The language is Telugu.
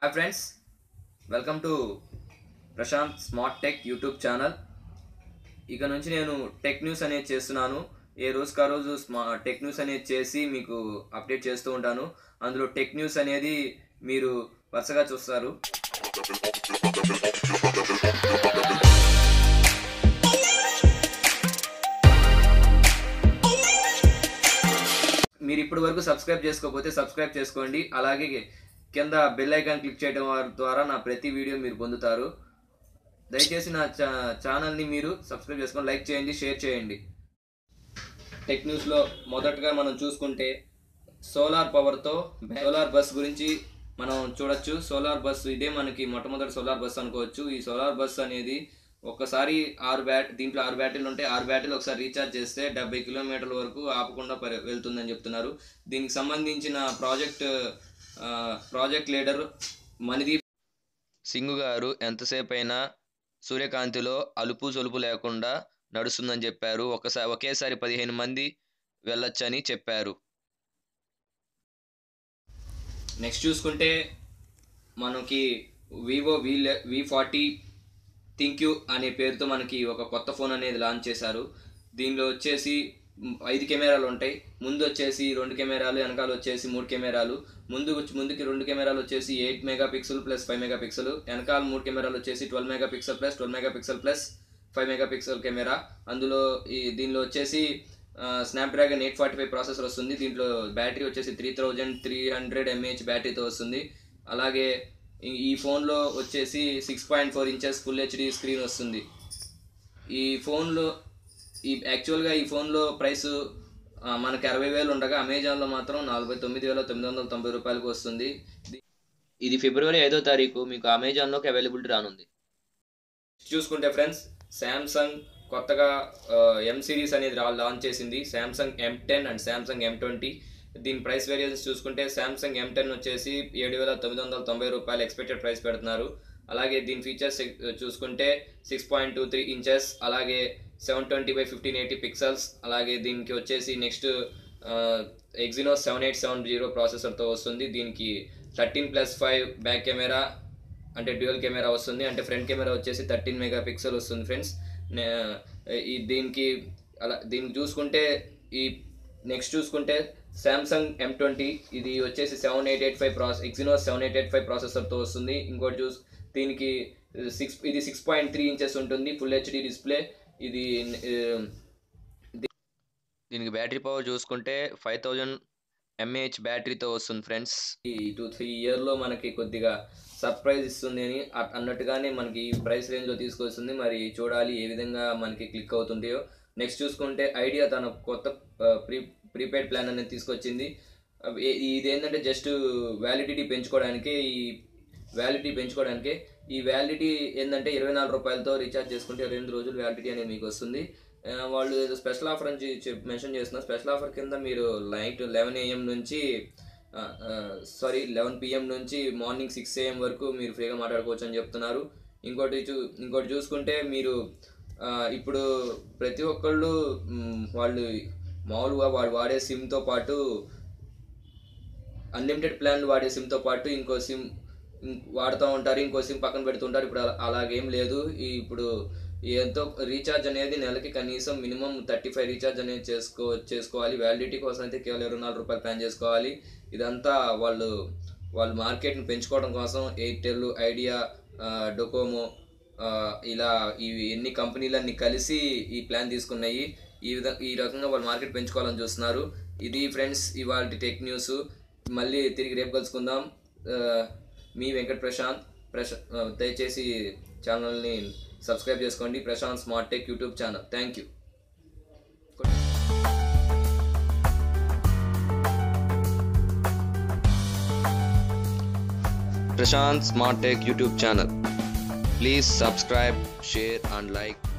hi friends welcome to Prashant smart tech YouTube channel ఇక నుంచి నేను టెక్ న్యూస్ అనేది చేస్తున్నాను ఏ రోజుకి ఆ రోజు స్మా టెక్ న్యూస్ అనేది చేసి మీకు అప్డేట్ చేస్తూ ఉంటాను అందులో టెక్ న్యూస్ అనేది మీరు వరుసగా చూస్తారు మీరు ఇప్పటి వరకు సబ్స్క్రైబ్ చేసుకోకపోతే సబ్స్క్రైబ్ చేసుకోండి అలాగే కింద బెల్ ఐకాన్ క్లిక్ చేయడం వారి ద్వారా నా ప్రతి వీడియో మీరు పొందుతారు దయచేసి నా ఛా ఛానల్ని మీరు సబ్స్క్రైబ్ చేసుకొని లైక్ చేయండి షేర్ చేయండి టెక్ న్యూస్లో మొదటగా మనం చూసుకుంటే సోలార్ పవర్తో సోలార్ బస్ గురించి మనం చూడొచ్చు సోలార్ బస్ ఇదే మనకి మొట్టమొదటి సోలార్ బస్ అనుకోవచ్చు ఈ సోలార్ బస్ అనేది ఒక్కసారి ఆరు బ్యాట్ దీంట్లో ఆరు బ్యాటరీలు ఉంటే ఆరు బ్యాటరీలు ఒకసారి రీఛార్జ్ చేస్తే డెబ్బై కిలోమీటర్ల వరకు ఆపకుండా పరి వెళ్తుందని చెప్తున్నారు దీనికి సంబంధించిన ప్రాజెక్ట్ ఆ, ప్రాజెక్ట్ లీడర్ మణిదీప్ సింగ్ గారు ఎంతసేపు అయినా సూర్యకాంతిలో అలుపు సొలుపు లేకుండా నడుస్తుందని చెప్పారు ఒకసారి ఒకేసారి పదిహేను మంది వెళ్ళొచ్చని చెప్పారు నెక్స్ట్ చూసుకుంటే మనకి వివో వి వి ఫార్టీ థింక్ యూ అనే పేరుతో మనకి ఒక కొత్త ఫోన్ అనేది లాంచ్ చేశారు దీనిలో వచ్చేసి మ్, ఐదు కెమెరాలు ఉంటాయి ముందు వచ్చేసి రెండు కెమెరాలు వెనకాల వచ్చేసి మూడు కెమెరాలు ముందు వచ్చి- ముందుకి రెండు కెమెరాలు వచ్చేసి eight mega pixel plus five mega pixel వెనకాల మూడు కెమెరాలు వచ్చేసి twelve mega pixel plus twelve mega pixel plus five mega pixel camera అందులో ఈ దీనిలో వచ్చేసి Snapdragon eight forty five processor వస్తుంది దీంట్లో బ్యాటరీ వచ్చేసి three thousand three hundred mAh బ్యాటరీతో వస్తుంది అలాగే ఈ- ఈ ఫోన్లో వచ్చేసి six point four inches full HD screen వస్తుంది ఈ ఫోన్లో ఈ యాక్చువల్గా ఈ ఫోన్లో ప్రైస్ ఆ, మనకి అరవై వేలు ఉండగా అమెజాన్లో మాత్రం నలభై తొమ్మిది వేల తొమ్మిది వందల తొంభై రూపాయలకు వస్తుంది ఇది- ఇది ఫిబ్రవరి ఐదో తారీఖు మీకు అమెజాన్లోకి అవైలబిలిటీ రానుంది చూసుకుంటే ఫ్రెండ్స్ శాంసంగ్ కొత్తగా ఎం సిరీస్ అనేది రా- లాంచ్ చేసింది Samsung M ten and Samsung M twenty దీని ప్రైస్ వేరియన్స్ చూసుకుంటే శాంసంగ్ ఎం టెన్ వచ్చేసి ఏడు వేల తొమ్మిది వందల తొంభై రూపాయలు ఎక్స్పెక్టెడ్ ప్రైస్ పెడుతున్నారు అలాగే దీని ఫీచర్స్ చూసుకుంటే six point two three inches అలాగే seven twenty by fifteen eighty pixels అలాగే దీనికి వచ్చేసి next Exynos seven eight seven zero ప్రాసెసర్తో వస్తుంది దీనికి thirteen plus five back camera అంటే డ్యూయల్ కెమెరా వస్తుంది అంటే ఫ్రంట్ కెమెరా వచ్చేసి థర్టీన్ మెగా పిక్సెల్ వస్తుంది ఫ్రెండ్స్ ఈ దీనికి అలా దీనికి చూసుకుంటే ఈ నెక్స్ట్ చూసుకుంటే శాంసంగ్ ఎం ట్వంటీ ఇది వచ్చేసి seven eight eight five process Exynos seven eight eight five ప్రాసెసర్తో వస్తుంది ఇంకోటి చూస్ దీనికి సిక్స్ ఇది సిక్స్ పాయింట్ త్రీ ఇంచెస్ ఉంటుంది ఫుల్ హెచ్డి డిస్ప్లే ఇది ఆ, దీనికి బ్యాటరీ పవర్ చూసుకుంటే ఫైవ్ థౌజండ్ ఎంఏహెచ్ బ్యాటరీతో వస్తుంది ఫ్రెండ్స్ ఈ టూ త్రీ ఇయర్లో మనకి కొద్దిగా సర్ప్రైజ్ ఇస్తుంది అని అ- అన్నట్టుగానే మనకి ఈ ప్రైస్ రేంజ్లో తీసుకొస్తుంది మరి చూడాలి ఏ విధంగా మనకి క్లిక్ అవుతుంటాయో నెక్స్ట్ చూసుకుంటే ఐడియా తన కొత్త ఆ, ప్రీ ప్రీపెయిడ్ ప్లాన్ అనేది తీసుకొచ్చింది అవి ఏ- ఇది ఏంటంటే జస్ట్ వ్యాలిడిటీ పెంచుకోవడానికే ఈ వ్యాలిడిటీ పెంచుకోవడానికే ఈ వ్యాలిడిటీ ఏంటంటే ఇరవై నాలుగు రూపాయలతో రీఛార్జ్ చేసుకుంటే ఇరవై ఎనిమిది రోజులు వ్యాలిడిటీ అనేది మీకు వస్తుంది ఆ, వాళ్ళు ఏదో స్పెషల్ ఆఫర్ అని చెప్ మెన్షన్ చేస్తున్నారు స్పెషల్ ఆఫర్ కింద మీరు నైట్ లెవెన్ ఏఎం నుంచి సారీ లెవెన్ పిఎం నుంచి మార్నింగ్ సిక్స్ ఏఎం వరకు మీరు ఫ్రీగా మాట్లాడుకోవచ్చు అని చెప్తున్నారు ఇంకోటి చూ ఇంకోటి చూసుకుంటే మీరు ఆ, ఇప్పుడు ప్రతి ఒక్కళ్ళు మ్, వాళ్ళు మామూలుగా వాడు వాడే సిమ్తో పాటు అన్లిమిటెడ్ ప్లాన్లు వాడే సిమ్తో పాటు ఇంకో సిమ్ ఇం- వాడుతూ ఉంటారు ఇంకో సిమ్ పక్కన పెడుతుంటారు ఇప్పుడు అలా- అలాగేం లేదు ఈ ఇప్పుడు ఎంతో రీఛార్జ్ అనేది నెలకి కనీసం మినిమం థర్టీ ఫైవ్ రీఛార్జ్ అనేది చేసుకో చేసుకోవాలి వ్యాలిడిటీ కోసం అయితే కేవలం ఇరవై నాలుగు రూపాయలు ప్లాన్ చేసుకోవాలి ఇదంతా వాళ్ళు వాళ్ళు మార్కెట్ని పెంచుకోవడం కోసం ఎయిర్టెల్ ఐడియా ఆ, డొకోమో ఆ, ఇలా ఇవి ఎన్ని కంపెనీలన్నీ కలిసి ఈ ప్లాన్ తీసుకున్నాయి ఈ విధంగా ఈ రకంగా వాళ్ళు మార్కెట్ పెంచుకోవాలని చూస్తున్నారు ఇది ఫ్రెండ్స్ ఇవాళ టెక్ న్యూస్ మళ్ళీ తిరిగి రేపు కలుసుకుందాం ఆ, మీ వెంకట్ ప్రశాంత్ ప్రశ ఆ, దయచేసి ఛానల్ని సబ్స్క్రైబ్ చేసుకోండి Prashanth smart tech YouTube channel thank you Prashanth smart tech YouTube channel please subscribe share and like